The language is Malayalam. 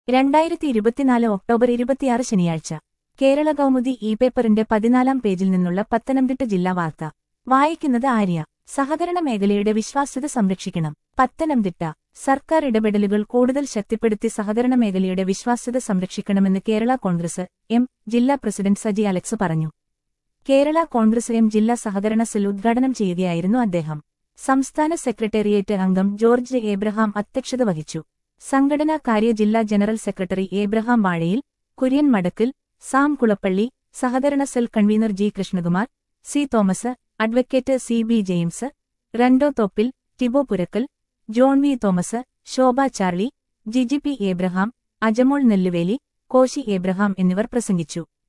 രണ്ടായിരത്തി ഇരുപത്തിനാല് ഒക്ടോബർ ഇരുപത്തിയാറ് ശനിയാഴ്ച കേരള കൗമുദി ഇ പേപ്പറിന്റെ പതിനാലാം പേജിൽ നിന്നുള്ള പത്തനംതിട്ട ജില്ലാ വാർത്ത വായിക്കുന്നത് ആര്യ സഹകരണ മേഖലയുടെ വിശ്വാസ്യത സംരക്ഷിക്കണം പത്തനംതിട്ട സർക്കാർ ഇടപെടലുകൾ കൂടുതൽ ശക്തിപ്പെടുത്തി സഹകരണ മേഖലയുടെ വിശ്വാസ്യത സംരക്ഷിക്കണമെന്ന് കേരള കോൺഗ്രസ് എം ജില്ലാ പ്രസിഡന്റ് സജി അലക്സ് പറഞ്ഞു കേരള കോൺഗ്രസ് എം ജില്ലാ സഹകരണ സെൽ ഉദ്ഘാടനം ചെയ്യുകയായിരുന്നു അദ്ദേഹം സംസ്ഥാന സെക്രട്ടേറിയറ്റ് അംഗം ജോർജ് ഏബ്രഹാം അധ്യക്ഷത വഹിച്ചു സംഘടനാ കാര്യ ജില്ലാ ജനറൽ സെക്രട്ടറി ഏബ്രഹാം വാഴയിൽ കുര്യൻ മടക്കിൽ സാം കുളപ്പള്ളി സഹകരണ cell convener G Krishnakumar C Thomas advocate C B James Rando Thoppil Tibo Purackal John V Thomas Shobha Charlie Giji P Abraham Ajamol Nelluveli Koshy Abraham എന്നിവർ പ്രസംഗിച്ചു